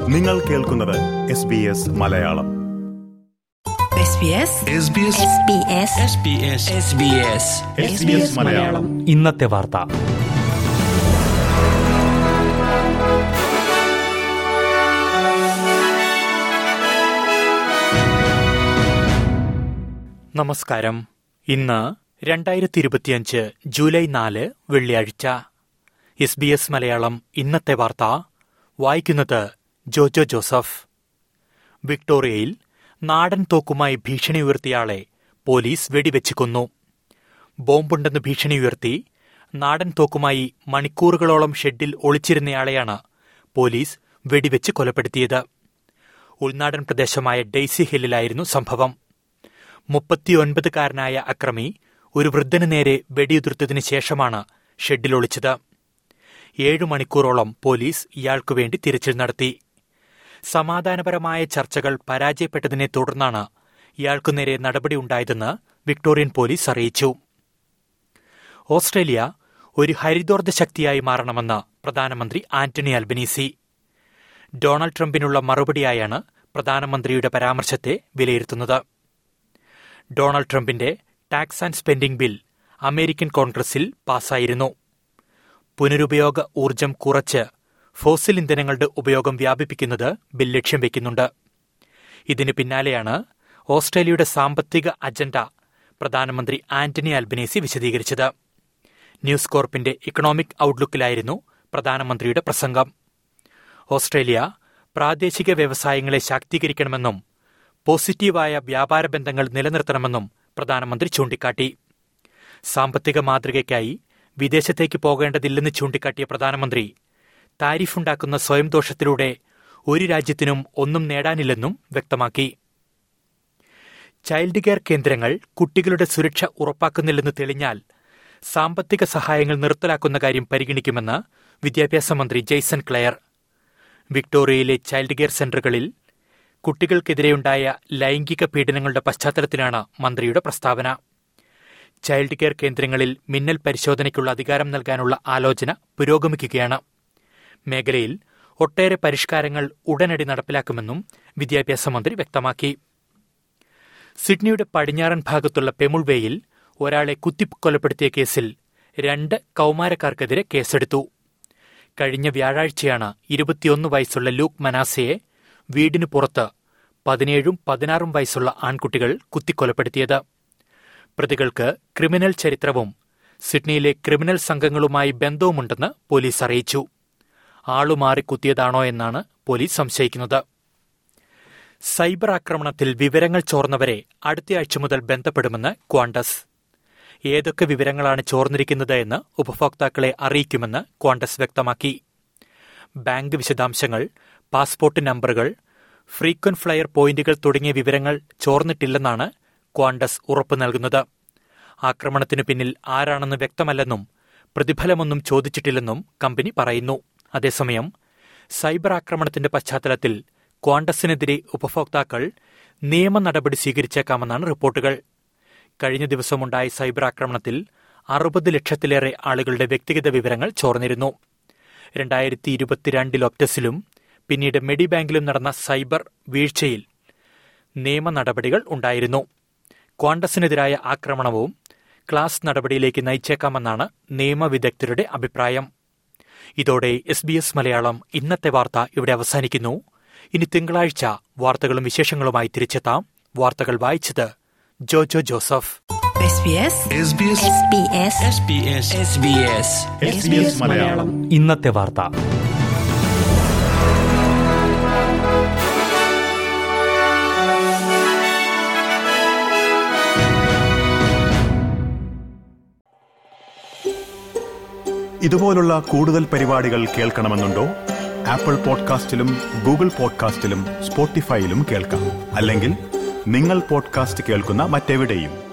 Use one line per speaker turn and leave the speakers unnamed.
നിങ്ങൾ കേൾക്കുന്നത് S B S Malayalam SBS Malayalam
ഇന്നത്തെ വാർത്ത നമസ്കാരം ഇന്ന് രണ്ടായിരത്തി ഇരുപത്തിയഞ്ച് ജൂലൈ നാല് വെള്ളിയാഴ്ച എസ് ബി എസ് മലയാളം ഇന്നത്തെ വാർത്ത വായിക്കുന്നത് ജോജോ ജോസഫ് വിക്ടോറിയയിൽ നാടൻ തോക്കുമായി ഭീഷണി ഉയർത്തിയയാളെ പോലീസ് വെടിവെച്ച് കൊന്നു ബോംബുണ്ടെന്ന് ഭീഷണി ഉയർത്തി നാടൻ തോക്കുമായി മണിക്കൂറുകളോളം ഷെഡിൽ ഒളിച്ചിരുന്നയാളെയാണ് പോലീസ് വെടിവെച്ച് കൊലപ്പെടുത്തിയത് ഉൾനാടൻ പ്രദേശമായ ഡെയ്സി ഹില്ലിലായിരുന്നു സംഭവം മുപ്പത്തിയൊൻപതുകാരനായ അക്രമി ഒരു വൃദ്ധന് നേരെ വെടിയുതിർത്തതിനു ശേഷമാണ് ഷെഡിൽ ഒളിച്ചത് ഏഴു മണിക്കൂറോളം പോലീസ് ഇയാൾക്കു വേണ്ടി തിരച്ചിൽ നടത്തി സമാധാനപരമായ ചർച്ചകൾ പരാജയപ്പെട്ടതിനെ തുടർന്നാണ് ഇയാൾക്കു നേരെ നടപടിയുണ്ടായതെന്ന് വിക്ടോറിയൻ പോലീസ് അറിയിച്ചു ഓസ്ട്രേലിയ ഒരു ഹരിതോർജ്ജ ശക്തിയായി മാറണമെന്ന് പ്രധാനമന്ത്രി ആന്റണി അൽബനീസി ഡൊണാൾഡ് ട്രംപിനുള്ള മറുപടിയായാണ് പ്രധാനമന്ത്രിയുടെ പരാമർശത്തെ വിലയിരുത്തുന്നത് ഡൊണാൾഡ് ട്രംപിന്റെ tax and spending bill American കോൺഗ്രസിൽ പാസായിരുന്നു പുനരുപയോഗ ഊർജം കുറച്ച് ഫോസിൽ ഇന്ധനങ്ങളുടെ ഉപയോഗം വ്യാപിപ്പിക്കുന്നത് ബിൽ ലക്ഷ്യം വയ്ക്കുന്നുണ്ട് ഇതിന് പിന്നാലെയാണ് ഓസ്ട്രേലിയയുടെ സാമ്പത്തിക അജണ്ട പ്രധാനമന്ത്രി ആന്റണി അൽബനീസി വിശദീകരിച്ചത് ന്യൂസ് കോർപ്പിന്റെ ഇക്കണോമിക് ഔട്ട്ലുക്കിലായിരുന്നു പ്രധാനമന്ത്രിയുടെ പ്രസംഗം ഓസ്ട്രേലിയ പ്രാദേശിക വ്യവസായങ്ങളെ ശാക്തീകരിക്കണമെന്നും പോസിറ്റീവായ വ്യാപാര ബന്ധങ്ങൾ നിലനിർത്തണമെന്നും പ്രധാനമന്ത്രി ചൂണ്ടിക്കാട്ടി സാമ്പത്തിക മാതൃകയ്ക്കായി വിദേശത്തേക്ക് പോകേണ്ടതില്ലെന്ന് ചൂണ്ടിക്കാട്ടിയ പ്രധാനമന്ത്രി താരിഫുണ്ടാക്കുന്ന സ്വയം ദോഷത്തിലൂടെ ഒരു രാജ്യത്തിനും ഒന്നും നേടാനില്ലെന്നും വ്യക്തമാക്കി ചൈൽഡ് കെയർ കേന്ദ്രങ്ങൾ കുട്ടികളുടെ സുരക്ഷ ഉറപ്പാക്കുന്നില്ലെന്ന് തെളിഞ്ഞാൽ സാമ്പത്തിക സഹായങ്ങൾ നിർത്തലാക്കുന്ന കാര്യം പരിഗണിക്കുമെന്ന് വിദ്യാഭ്യാസ മന്ത്രി ജെയ്സൺ ക്ലെയർ വിക്ടോറിയയിലെ ചൈൽഡ് കെയർ സെന്ററുകളിൽ കുട്ടികൾക്കെതിരെയുണ്ടായ ലൈംഗിക പീഡനങ്ങളുടെ പശ്ചാത്തലത്തിലാണ് മന്ത്രിയുടെ പ്രസ്താവന ചൈൽഡ് കെയർ കേന്ദ്രങ്ങളിൽ മിന്നൽ പരിശോധനയ്ക്കുള്ള അധികാരം നൽകാനുള്ള ആലോചന പുരോഗമിക്കുകയാണ് മേഖലയിൽ ഒട്ടേറെ പരിഷ്കാരങ്ങൾ ഉടനടി നടപ്പിലാക്കുമെന്നും വിദ്യാഭ്യാസ മന്ത്രി വ്യക്തമാക്കി സിഡ്നിയുടെ പടിഞ്ഞാറൻ ഭാഗത്തുള്ള പെമുൾവേയിൽ ഒരാളെ കുത്തിക്കൊലപ്പെടുത്തിയ കേസിൽ രണ്ട് കൌമാരക്കാർക്കെതിരെ കേസെടുത്തു കഴിഞ്ഞ വ്യാഴാഴ്ചയാണ് ഇരുപത്തിയൊന്ന് വയസ്സുള്ള ലൂക്ക് മനാസയെ വീടിന് പുറത്ത് പതിനേഴും പതിനാറും വയസ്സുള്ള ആൺകുട്ടികൾ കുത്തിക്കൊലപ്പെടുത്തിയത് പ്രതികൾക്ക് ക്രിമിനൽ ചരിത്രവും സിഡ്നിയിലെ ക്രിമിനൽ സംഘങ്ങളുമായി ബന്ധവുമുണ്ടെന്ന് പോലീസ് അറിയിച്ചു ആളുമാറി കുത്തിയതാണോ എന്നാണ് പോലീസ് സംശയിക്കുന്നത് സൈബർ ആക്രമണത്തിൽ വിവരങ്ങൾ ചോർന്നവരെ അടുത്തയാഴ്ച മുതൽ ബന്ധപ്പെടുമെന്ന് ക്വാണ്ടസ് ഏതൊക്കെ വിവരങ്ങളാണ് ചോർന്നിരിക്കുന്നത് എന്ന് ഉപഭോക്താക്കളെ അറിയിക്കുമെന്ന് ക്വാണ്ടസ് വ്യക്തമാക്കി ബാങ്ക് വിശദാംശങ്ങൾ പാസ്പോർട്ട് നമ്പറുകൾ ഫ്രീക്വന്റ് ഫ്ലയർ പോയിന്റുകൾ തുടങ്ങിയ വിവരങ്ങൾ ചോർന്നിട്ടില്ലെന്നാണ് ക്വാണ്ടസ് ഉറപ്പു നൽകുന്നത് ആക്രമണത്തിനു പിന്നിൽ ആരാണെന്ന് വ്യക്തമല്ലെന്നും പ്രതിഫലമൊന്നും ചോദിച്ചിട്ടില്ലെന്നും കമ്പനി പറയുന്നു അതേസമയം സൈബർ ആക്രമണത്തിന്റെ പശ്ചാത്തലത്തിൽ ക്വാണ്ടസിനെതിരെ ഉപഭോക്താക്കൾ നിയമ നടപടി സ്വീകരിച്ചേക്കാമെന്നാണ് റിപ്പോർട്ടുകൾ കഴിഞ്ഞ ദിവസമുണ്ടായ സൈബർ ആക്രമണത്തിൽ അറുപത് ലക്ഷത്തിലേറെ ആളുകളുടെ വ്യക്തിഗത വിവരങ്ങൾ ചോർന്നിരുന്നു രണ്ടായിരത്തി ഇരുപത്തിരണ്ടിൽ ഒപ്റ്റസിലും പിന്നീട് മെഡിബാങ്കിലും നടന്ന സൈബർ വീഴ്ചയിൽ നിയമ നടപടികൾ ഉണ്ടായിരുന്നു ക്വാണ്ടസിനെതിരായ ആക്രമണവും ക്ലാസ് നടപടിയിലേക്ക് നയിച്ചേക്കാമെന്നാണ് നിയമവിദഗ്ധരുടെ അഭിപ്രായം ഇതോടെ എസ് ബി എസ് മലയാളം ഇന്നത്തെ വാർത്ത ഇവിടെ അവസാനിക്കുന്നു ഇനി തിങ്കളാഴ്ച വാർത്തകളും വിശേഷങ്ങളുമായി തിരിച്ചെത്താം വാർത്തകൾ വായിച്ചത് ജോജോ ജോസഫ്
SBS മലയാളം
ഇന്നത്തെ വാർത്ത
ഇതുപോലുള്ള കൂടുതൽ പരിപാടികൾ കേൾക്കണമെന്നുണ്ടോ ആപ്പിൾ പോഡ്കാസ്റ്റിലും ഗൂഗിൾ പോഡ്കാസ്റ്റിലും സ്പോട്ടിഫൈയിലും കേൾക്കാം അല്ലെങ്കിൽ നിങ്ങൾ പോഡ്കാസ്റ്റ് കേൾക്കുന്ന മറ്റെവിടെയും